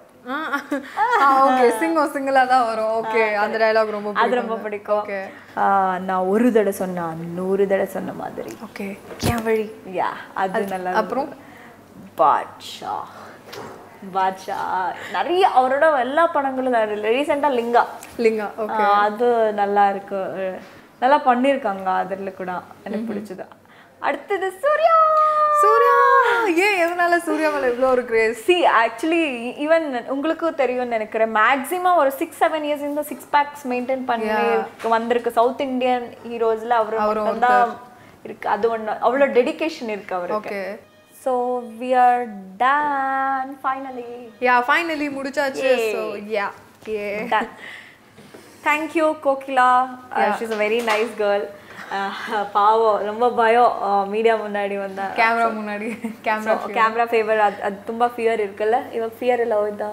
ஓகே சிங்கம் சிங்கிளா தான் வரும் ஓகே அந்த டயலாக் ரொம்ப அது ரொம்ப பிடிக்கும் ஓகே ஆஹ் நான் ஒரு தடவை சொன்னா நூறு தடவை சொன்ன மாதிரி ஓகே ஏன் வழி யா அது நல்லா அப்புறம்? பாட்ஷா பாட்ஷா நிறைய அவரோட எல்லா படங்களும் ரீசெண்டா லிங்கா லிங்கா ஓகே ஆஹ் அது நல்லா இருக்கு அஹ் நல்லா பண்ணியிருக்காங்க அதுல கூட எனக்கு பிடிச்சது அடுத்தது சூர்யா சூர்யா ஏன் எதனால சூர்யா மேல இவ்வளோ ஒரு கிரேஸ் சி ஆக்சுவலி ஈவன் உங்களுக்கும் தெரியும்னு நினைக்கிறேன் மேக்ஸிமம் ஒரு சிக்ஸ் செவன் இயர்ஸ் இந்த சிக்ஸ் பேக்ஸ் மெயின்டைன் பண்ணி இருக்கு- வந்திருக்கு சவுத் இந்தியன் ஹீரோஸ்ல அவரு மட்டும்தான் இருக்கு அது ஒண்ணு அவ்வளவு டெடிகேஷன் இருக்கு அவருக்கு okay so we are done finally yeah finally முடிச்சாச்சு so yeah a done thank you Kokila she's a very nice girl பாவம் ரொம்ப பயம் மீடியா முன்னாடி வந்தா கேமரா முன்னாடி கேமரா கேமரா ஃபேவர் அது அது ತುಂಬಾ ஃபியர் இருக்குல்ல இவ ஃபியர் ಇಲ್ಲ ಹೋಯ್ತಾ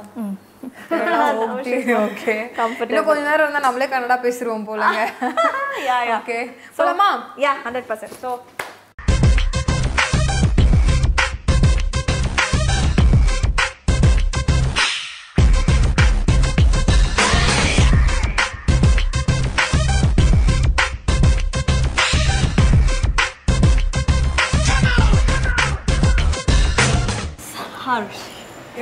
ஓகே ஓகே இன்னும் கொஞ்ச நேரம் இருந்தா நம்மளே கன்னடா பேசிடுவோம் போலங்க யா யா ஓகே போலாமா yeah hundred percent so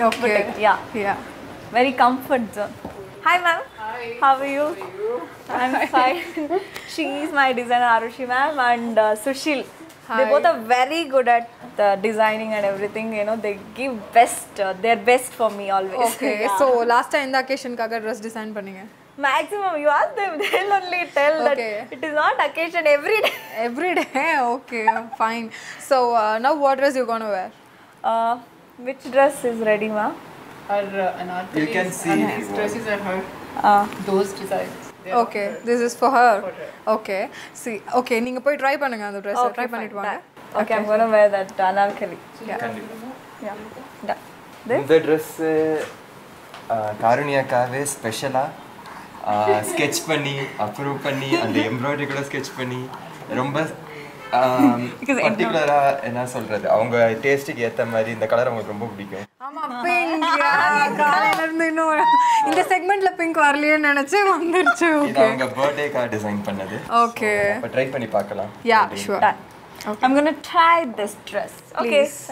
Okay. Yeah. Yeah. Very comfort zone. Hi, ma'am. Hi. How are you? I'm fine. she is my designer, Arushi ma'am, and uh, Sushil. They both are very good at the designing and everything. You know, they give best. Uh, their best for me always. Okay so லாஸ்ட்டாக எந்த அக்கேஷனுக்காக dress design பண்ணீங்க Maximum, you ask them, they'll only tell that Okay. it is not occasion every day. Every day okay fine so now what dress you gonna wear Uh, which dress is ready, ma'am? Our uh, Anarkali You can see and the these one. dresses are her. Uh, Those designs. They are okay this is for her okay see okay நீங்கள் போய் try பண்ணுங்க அந்த dress try பண்ணிட்டு வாங்க okay, I'm gonna wear that anarkali. கண்டிப்பா Yeah. Done. This? இந்த dress காருணியாக்காவே ஸ்பெஷலாக ஸ்கெட்ச் பண்ணி அப்ரூவ் பண்ணி அந்த எம்ப்ராய்டரி கூட ஸ்கெட்ச் பண்ணி ரொம்ப பர்டிகுலராக என்ன சொல்கிறது அவங்க டேஸ்ட்டுக்கு ஏற்ற மாதிரி இந்த கலர் அவங்களுக்கு ரொம்ப பிடிக்கும் ஆமா பிங்க் காலையில இருந்து இன்னும் இந்த செக்மெண்ட்ல பிங்க் வரலையேன்னு நினைச்சு வந்துருச்சு இது ஓகே அவங்க பர்த்டேக்காக டிசைன் பண்ணது ஓகே அப்போ ட்ரை பண்ணி பார்க்கலாம் yeah sure Done. I'm gonna try this dress. Okay. Please.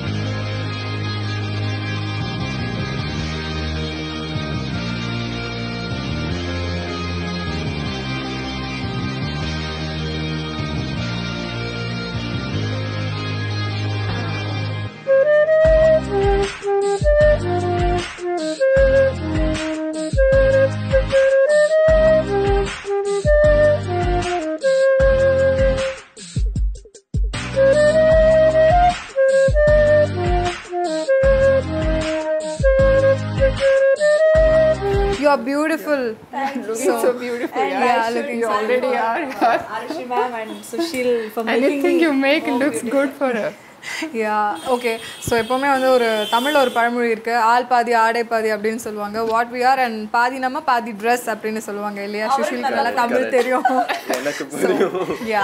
You are beautiful. so beautiful. Yeah, yeah, Sure, looking you so already are. Arushi ma'am and Sushil for Anything you make looks good for her. Yeah okay so எப்போவுமே வந்து ஒரு தமிழில் ஒரு பழமொழி இருக்கு ஆள் பாதி ஆடை பாதி அப்படின்னு சொல்லுவாங்க வாட் வி ஆர் அண்ட் பாதி நம்ம பாதி ட்ரெஸ் அப்படின்னு சொல்லுவாங்க இல்லையா சுஷிலுக்கு நல்லா தமிழ் தெரியும் எனக்கு புரியும் யா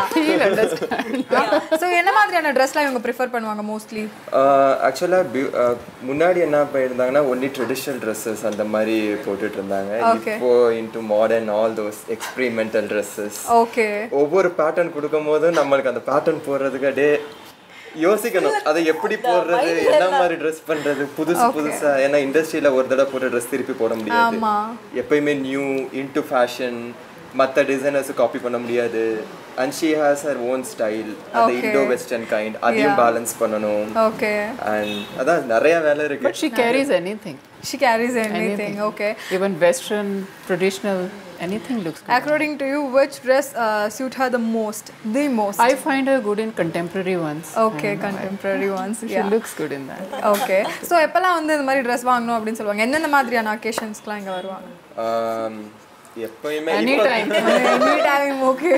ஸோ என்ன மாதிரியான ட்ரெஸ்லாம் இவங்க ப்ரிஃபர் பண்ணுவாங்க மோஸ்ட்லி ஆக்சுவலாக முன்னாடி என்ன பண்ணியிருந்தாங்கன்னா ஒன்லி ட்ரெடிஷ்னல் ட்ரெஸ்ஸஸ் அந்த மாதிரி போட்டுட்டு இருந்தாங்க Okay. இப்போ into modern all those experimental dresses okay ஒவ்வொரு பேட்டர்ன் கொடுக்கும் போதும் நம்மளுக்கு அந்த பேட்டர்ன் போடுறதுக்கு அப்படியே யோசிக்கணும் அதை எப்படி போடுறது என்ன மாதிரி ட்ரெஸ் பண்றது புதுசு புதுசா ஏன்னா இண்டஸ்ட்ரியில ஒரு தடவை போட்ட ட்ரெஸ் திருப்பி போட முடியாது ஆமா. எப்பயுமே நியூ இன்டு ஃபேஷன் மற்ற டிசைனர்ஸ் காப்பி பண்ண முடியாது and she has her own style அந்த Okay. இண்டோ வெஸ்டர்ன் கைண்ட் அதையும் பேலன்ஸ் பண்ணணும் ஓகே அண்ட் அதான் நிறைய வேலை இருக்கு But she carries anything. She carries anything okay Even Western, traditional, anything looks good. According to you which dress suit her the most the most I find her good in contemporary ones. Okay contemporary ones She looks good in that. Okay so எப்போல்லாம் வந்து இந்த மாதிரி dress வாங்கணும் அப்படின்னு சொல்லுவாங்க எந்தெந்த மாதிரியான அக்கேஷன்ஸ்க்குலாம் இங்கே வருவாங்க ஆம், எப்பயுமே இப்போ Anytime. எனி டைம் ஓகே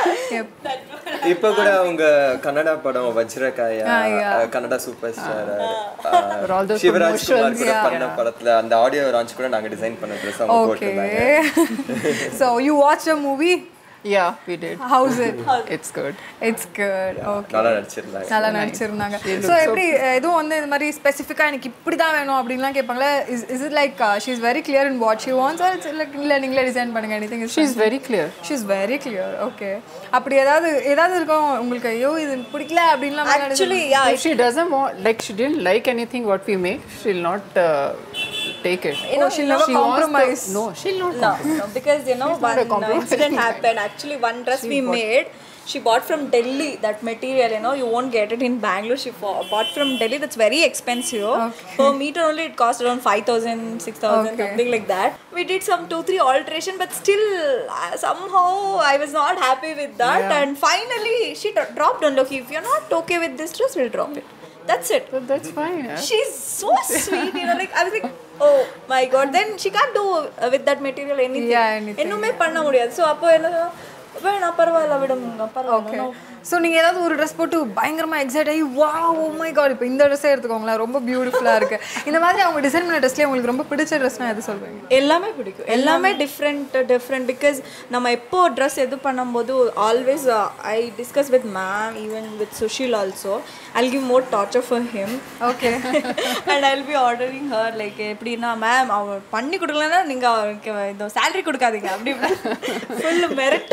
இப்ப கூட அவங்க கன்னடா படம் Vajrakaya ah, Kannada super star all those Shivaraj Kumar கூட பண்ண படத்துல அந்த ஆடியோ லான்ச் கூட நாங்க டிசைன் பண்ண ட்ரெஸ் அவங்க ஓகே போட்டிருந்தாங்க so you watch a movie Yeah, we did. How's it It's good. It's good okay நல்லா நடிச்சிருந்தாங்க நல்லா நடிச்சிருந்தாங்க ஸோ எப்படி எதுவும் வந்து இந்த மாதிரி ஸ்பெசிஃபிக்காக எனக்கு இப்படி தான் வேணும் அப்படின்லாம் கேட்பாங்களே is is it like she is very clear in what she wants or it's like இல்லை நீங்களே டிசைன் பண்ணுங்க anything She's very clear. She is very clear okay அப்படி ஏதாவது ஏதாவது இருக்கும் உங்களுக்கு ஐயோ இது பிடிக்கல அப்படின்லாம் Actually, yeah, If she doesn't want, like she didn't like anything what we make, she'll not uh, take it. You know, she'll never She wants to- compromise. no, she'll not No, no, because you know not a one uh, compromising incident type. happened. Actually, one dress we made, she bought from Delhi. That material, you know, you won't get it in Bangalore. She fo- bought from Delhi. That's very expensive. Per meter only, it cost around 5,000, 6,000, Okay. something like that. We did some two, three alteration, but still uh, somehow I was not happy with that. And finally, she dro- dropped on Loki. If you're not okay with this dress, we'll drop it. That's it. But that's fine. huh? She's so sweet, you know, like I was like, oh my god. Then she can't do uh, with that material anything. Yeah, anything. இன்னுமே பண்ண முடியாது so அப்போ என்ன வேணாம் பரவாயில்ல விடுங்க பரவாயில்ல no. So நீங்கள் ஏதாவது ஒரு ட்ரெஸ் போட்டு பயங்கரமாக எக்ஸைட் ஆகி வா ஓ மை காட் இப்போ இந்த ட்ரெஸ்ஸே எடுத்துக்கோங்களேன் ரொம்ப பியூட்டிஃபுல்லாக இருக்கு இந்த மாதிரி அவங்க டிசைன் பண்ண ட்ரெஸ்லேயே உங்களுக்கு ரொம்ப பிடிச்ச ட்ரெஸ்னா எது சொல்வீங்க எல்லாமே பிடிக்கும் எல்லாமே டிஃப்ரெண்ட் டிஃப்ரெண்ட் பிகாஸ் நம்ம எப்போ ட்ரெஸ் எது பண்ணும்போது always I discuss with ma'am even with Sushil also I'll give more torture for him okay and I'll be ordering her like எப்படின்னா மேம் அவ பண்ணி கொடுக்கலன்னா நீங்கள் அவருக்கு இந்த சேலரி கொடுக்காதீங்க அப்படி ஃபுல் மிரட்டுவேன்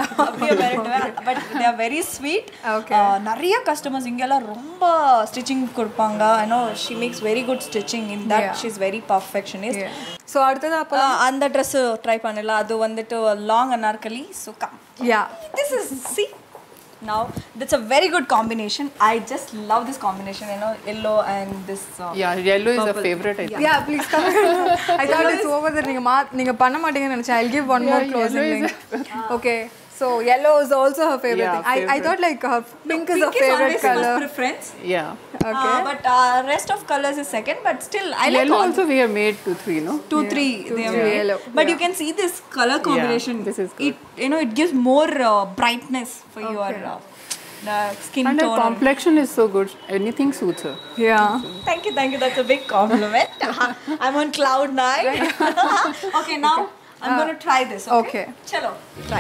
அப்படியே மிரட்டுவேன் but they are very sweet Okay. நிறைய கஸ்டமர்ஸ் இங்கெல்லாம் ரொம்ப ஸ்டிச்சிங் கொடுப்பாங்க I she makes very good stitching in that she is very perfectionist so அடுத்தது அப்போ அந்த ட்ரெஸ் ட்ரை பண்ணல அது வந்துட்டு long Anarkali so come yeah this is see now that's a very good combination i just love this combination you know yellow and this uh, Yeah, yellow is a favorite, I think. Yeah please come I thought it's over that நீங்க மா நீங்க பண்ண மாட்டீங்கன்னு நினைச்சேன் I give one more Yeah, closing yellow link okay so yellow is also her favorite Yeah, thing I I favorite. thought like her pink is her pink is favorite always first color preference Yeah. okay uh, but uh, rest of colors is second but still i like Yellow all also we have made two, three, no? two three they are made. yellow. but you can see this color combination this is good. it you know it gives more uh, brightness for your uh, the skin And her tone complexion is so good. Anything suits her. yeah Thank you, thank you. That's a big compliment. I'm on cloud nine. okay, now I'm going to try this. Okay. okay. Chalo, try.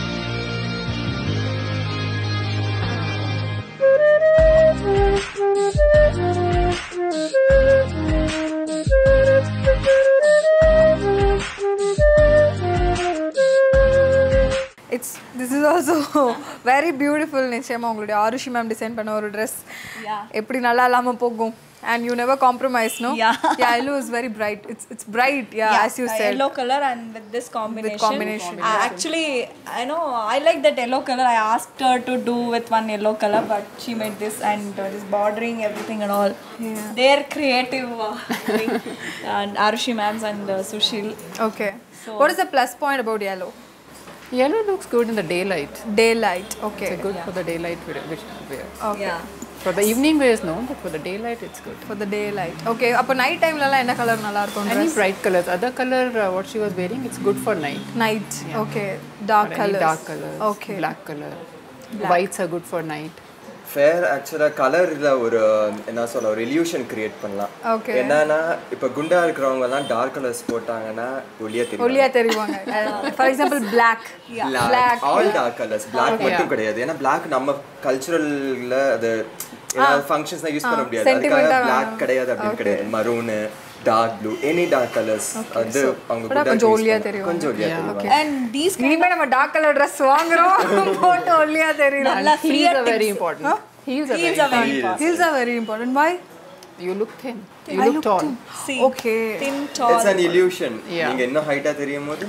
It's this is also very beautiful நிச்சயமா உங்களுடைய Aarushi ma'am design பண்ண ஒரு dress எப்படி நல்லா இல்லாம போகும் and you never compromise no Yeah. Yeah yellow is very bright it's it's bright yeah, as you uh, said Yellow color and with this combination. combination, Uh, actually, I know I like that yellow color. I asked her to do with one yellow color, but she made this and uh, this bordering everything and all. They're creative. Uh, thing. and Arushi ma'ams and uh, Sushil. okay what is the plus point about yellow Yellow looks good in the daylight. daylight okay It's good for the daylight wear. Which wear. Yeah. For the evening wears no, but for the daylight it's good. for the daylight okay அப்போ night டைம்லலாம் என்ன colour நல்லா இருக்கும் Any bright colors. Other color uh, what she was wearing, it's good for night. night okay dark Or any colors dark colors. okay Black color. Whites are good for night. Fair ஆக்சுவலாக கலரில் ஒரு என்ன சொல்ல ஒரு illusion create பண்ணலாம் Okay. என்னன்னா இப்போ குண்டா இருக்கிறவங்க எல்லாம் டார்க் கலர்ஸ் போட்டாங்கன்னா ஒளியா தெரியும் ஒல்லியா தெரிவாங்க for example black black all dark colours black மட்டும் கிடையாது ஏன்னா black நம்ம கல்ச்சுரல்ல அது ஃபங்க்ஷன்ஸ் யூஸ் பண்ண முடியாது sentiment அதுக்காக ஆ black கிடையாது அப்படின்னு கிடையாது maroon dark blue any dark colours அது அவங்க கூட good ஆ கொஞ்சம் use ஒல்லியா பண்ணலாம். தெரியும். கொஞ்சம் ஒல்லியா தெரியும் And these இனிமே நம்ம டார்க் கலர் ட்ரெஸ் வாங்குறோம் போட்டு ஒல்லியா தெரியல And heels are very important. Heels are heels very are very important. Heels are very important why You look thin. You look tall. See, okay thin, tall. It's an illusion Yeah. நீங்க இன்னும் ஹைட்டா தெரியும் போது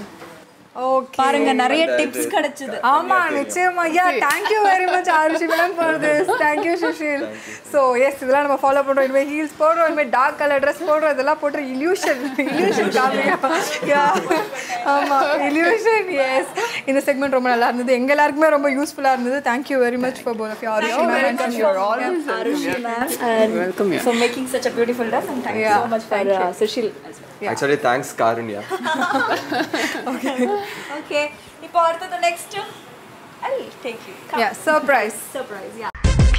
okay பாருங்க நிறைய tips கிடைச்சது ஆமா நிச்சயமா yeah thank you very much Arushi ma'am for this thank you Sushil so yes இதெல்லாம் நம்ம ஃபாலோ பண்றோம் இனிமேல் ஹீல்ஸ் போடுறோம் இனிமேல் டார்க் கலர் ட்ரெஸ் போடுறோம் இதெல்லாம் போட்டு இல்யூஷன் இல்யூஷன் காமிங்க யா ஆமா இல்யூஷன் எஸ் இந்த செக்மெண்ட் ரொம்ப நல்லா இருந்தது எங்க எல்லாருக்குமே ரொம்ப யூஸ்ஃபுல்லா இருந்தது thank you very much for both of you Arushi ma'am You're always Arushi ma'am and welcome here. for making such a beautiful dress and thank you Yeah, so much for uh, Sushil as well. Actually thanks Karunya Okay, இப்போ அடுத்தது next I'll take you. Come. Yeah surprise Surprise, yeah.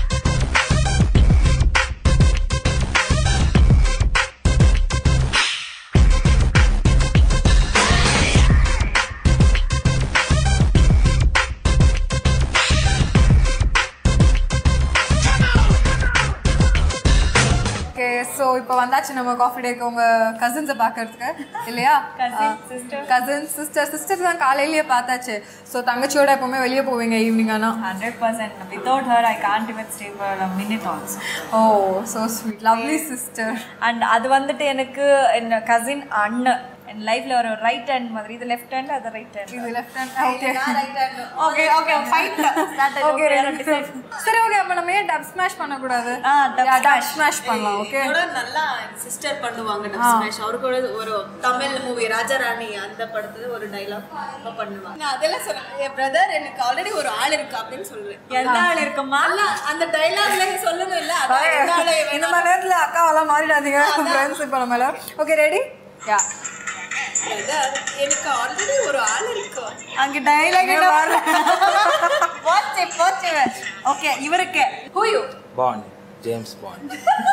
Okay so இப்போ வந்தாச்சு நம்ம coffee டேக்கு உங்க கசின்ஸை பார்க்கறதுக்கு இல்லையா Cousin, sister. Cousin sister sister தான் காலையிலேயே பார்த்தாச்சு ஸோ தங்கச்சியோட எப்பவுமே வெளியே போவீங்க ஈவினிங் ஆனால் 100%. Without her, I can't even stay for a minute also. Oh so sweet lovely sister and அது வந்துட்டு எனக்கு என் கசின் அண்ணன் என் லைஃப்ல ஒரு ரைட் ஹேண்ட் மாதிரி இது லெஃப்ட் ஹேண்ட் அது ரைட் ஹேண்ட் இது left hand okay okay okay fight okay சரி ஓகே அப்போ நம்ம ஏன் டப் ஸ்மாஷ் பண்ணக்கூடாது ஆ, dub டப் ஸ்மாஷ் பண்ணலாம் ஓகே என்னோட நல்லா சிஸ்டர் பண்ணுவாங்க டப் ஸ்மாஷ் அவரு கூட ஒரு தமிழ் மூவி ராஜாராணி அந்த படத்துல ஒரு டைலாக் பண்ணுவாங்க நான் அதெல்லாம் சொல்றேன் என் பிரதர் எனக்கு ஆல்ரெடி ஒரு ஆள் இருக்கு அப்படின்னு சொல்றேன் எந்த ஆள் இருக்குமா அல்ல அந்த டைலாக்ல சொல்லணும் இல்ல அதான் எந்த ஆளு இந்த மாதிரி நேரத்தில் அக்காவெல்லாம் மாறிடாதீங்க ஃப்ரெண்ட்ஸ் இப்போ நம்ம ஓகே ரெடி யா brother, எனக்கு ஆல்ரெடி ஒரு ஆள் இருக்கு அங்க டைலாக் போச்சு போச்சு ஓகே இவருக்கு who you Bond, James Bond.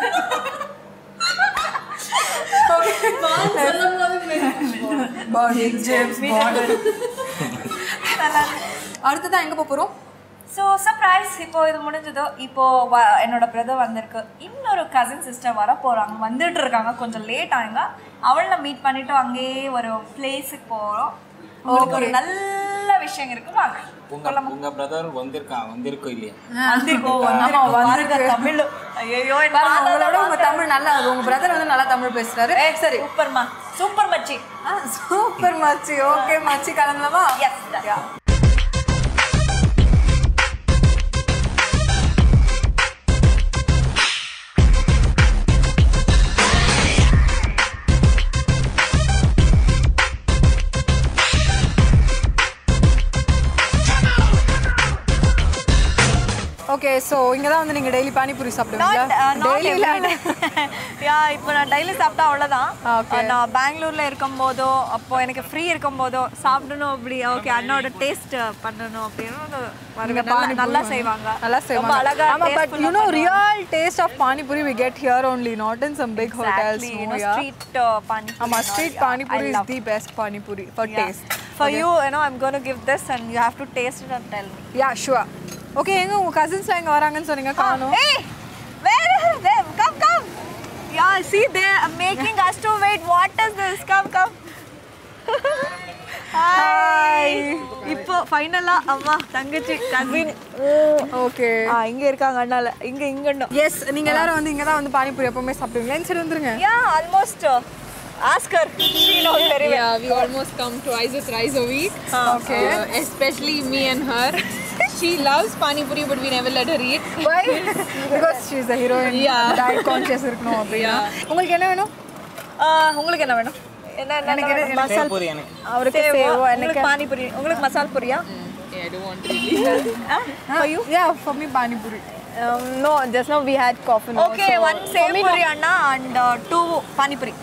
Body James Bond அடுத்ததான் எங்க போக போறோம் ஸோ சர்ப்ரைஸ் இப்போ இது முடிஞ்சதோ இப்போ வ- என்னோட பிரதர் வந்திருக்கு இன்னொரு கசின் சிஸ்டர் வர போறாங்க வந்துட்டு இருக்காங்க கொஞ்சம் லேட் ஆகுங்க அவளை மீட் பண்ணிட்டு அங்கேயே ஒரு பிளேஸுக்கு போகிறோம் உங்களுக்கு ஒரு நல்ல விஷயம் விஷயம் இருக்கு வாங்க உங்க உங்க பிரதர் வந்திருக்கான் வந்திருக்கோம் இல்லையா வந்திருக்கோ வந்திருக்கோ பாருங்க தமிழ் ஐயோ பாருங்க, உங்களோட உங்க தமிழ் நல்லா உங்க பிரதர் வந்து நல்லா தமிழ் பேசுறாரு சரி சூப்பர்மா சூப்பர் மச்சி சூப்பர் மச்சி ஓகே மச்சி கிளம்பலாமா எஸ் ஓகே ஸோ இங்க தான் வந்து நீங்க டெய்லி பானிபூரி சாப்பிடுவீங்களா டெய்லி யா இப்போ நான் டெய்லி சாப்பிட்டா அவ்வளோதான் Okay. நான் பெங்களூர்ல இருக்கும் போதோ அப்போ எனக்கு ஃப்ரீ இருக்கும் போதோ சாப்பிடணும் அப்படி ஓகே அண்ணோட டேஸ்ட் பண்ணணும் அப்படின்னு வருவேன். நல்லா- நல்லா செய்வாங்க நல்லா ரொம்ப செய்வாங்க அழகா ஆமா பட் tasteful-ஆ யூ நோ பண்ணுவாங்க. Real taste of panipuri we get here only not in some big hotels Exactly, you no know, yeah street uh, pani ஆமா puri and street all, yeah. Panipuri I is love. the best panipuri for Yeah. taste For you, you know, I'm going to give this and you have to taste it and tell me. Yeah sure okay எங்க உங்க கசின்ஸ்லாம் எங்க வராங்கன்னு சொன்னீங்க காணோம் Hey, where are they? Come, come. Yeah, see, they are making us to wait. What is this? Come, come. Hi இப்போ ஃபைனலா அம்மா தங்கச்சி கசின் ஓகே ஆ இங்க இருக்காங்க அண்ணால இங்க இங்க எஸ் நீங்க எல்லாரும் வந்து இங்க தான் வந்து பானிபூரி எப்பவுமே சாப்பிடுவீங்களா இந்த சைடு வந்துருங்க yeah almost Oscar she knows very well Yeah, we almost come twice or thrice a week. Okay. Uh, especially me and her. she loves pani puri, but we never let her eat. Why? Because she's a heroine. Yeah. Diet conscious இருக்கணும் அப்படின்னா உங்களுக்கு என்ன வேணும் உங்களுக்கு என்ன வேணும் என்ன என்ன எனக்கு வேணும்? மசால் பூரி எனக்கு அவருக்கு சேவோ, சேவோ எனக்கு- எனக்கு பானிபூரி உங்களுக்கு மசால் பூரியா Yeah, I don't want really. for you Yeah, for me panipuri Um, no, just now we had coffee. Okay, one sev puri anna and uh, two pani puri.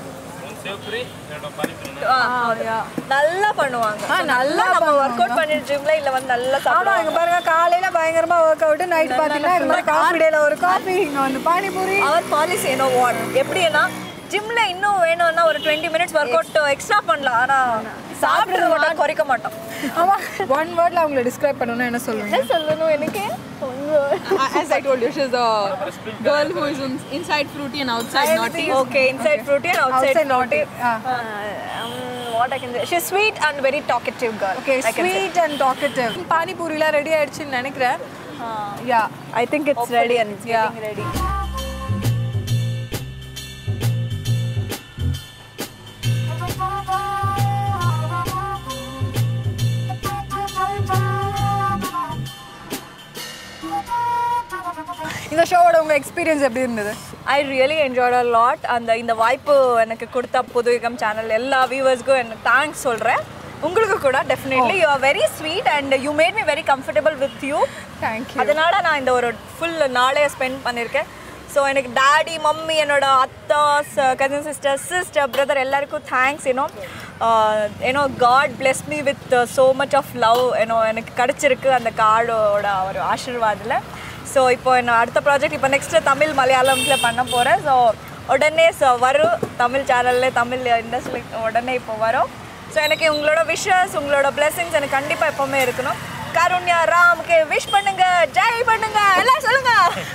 நல்லா பண்ணுவாங்க ஆ, நல்லா நம்ம ஒர்க் அவுட் பண்ணி ஜிம்ல இல்ல வந்து நல்லா ஆமா இங்க சாப்பிடுவாங்க பாருங்க காலையில பயங்கரமா ஒர்க் அவுட் நைட் பாத்தீங்கன்னா இந்த மாதிரி காஃபி டேல ஒரு காஃபி இங்க வந்து பானிபூரி அவர் பாலிசி என்ன வாட் எப்படின்னா ஜிம்ல இன்னும் வேணும்னா ஒரு twenty minutes work out extra பண்ணலாம் ஆனா சாப்பிடுறது மட்டும் குறைக்க மாட்டோம் ஆமா ஒன் வேர்ட்ல அவங்கள டிஸ்கிரைப் பண்ணனும் என்ன சொல்லுவீங்க சொல்லணும் எனக்கு As I told you, she's a girl who is in- inside fruity and outside naughty. Okay inside fruity and out Outside side naughty naughty. What I can she sweet and very talkative girl okay sweet and talkative பானிபூரிலாம் ready ஆயிடுச்சுன்னு நினைக்கிறேன் yeah I think it's ready and it's Yeah. Getting ready இந்த ஷோவோட உங்க experience எப்படி இருந்தது I really enjoyed a lot அந்த இந்த வாய்ப்பு எனக்கு கொடுத்த புதுயுகம் சேனல் எல்லா வியூவர்ஸ்க்கும் எனக்கு தேங்க்ஸ் சொல்கிறேன் உங்களுக்கு கூட definitely you are very sweet and you made me very comfortable with you thank you அதனால நான் இந்த ஒரு ஃபுல் நாளே ஸ்பெண்ட் பண்ணியிருக்கேன் ஸோ எனக்கு டாடி மம்மி என்னோட அத்தா கசின் சிஸ்டர் சிஸ்டர் பிரதர் எல்லாருக்கும் தேங்க்ஸ் ஏன்னோ ஏன்னோ God bless me with so much of love ஏன்னோ எனக்கு கிடச்சிருக்கு அந்த கார்டோட ஒரு ஆசீர்வாதில் ஸோ இப்போ என்ன அடுத்த ப்ராஜெக்ட் இப்போ நெக்ஸ்ட்டு தமிழ் மலையாளம்ஸில் பண்ண போகிறேன் ஸோ உடனே ஸோ வரும் தமிழ் சேனலில் தமிழ் இண்டஸ்ட்ரியில் உடனே இப்போ வரும் ஸோ எனக்கு உங்களோட விஷஸ் உங்களோட blessings எனக்கு கண்டிப்பாக எப்போவுமே இருக்கணும் கருண்யா ராம்க்கு விஷ் பண்ணுங்க ஜெய் பண்ணுங்க எல்லாம் சொல்லுங்க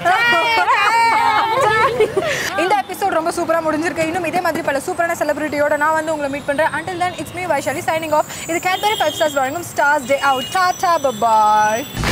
இந்த எபிசோட் ரொம்ப சூப்பரா முடிஞ்சிருக்கு இன்னும் இதே மாதிரி பல சூப்பரான செலிபிரிட்டியோட நான் வந்து உங்களை மீட் பண்றேன் until then it's me Vaishali signing off இது கேட்பரி ஃபைவ் ஸ்டார்ஸ் வழங்கும் stars day out tata bye bye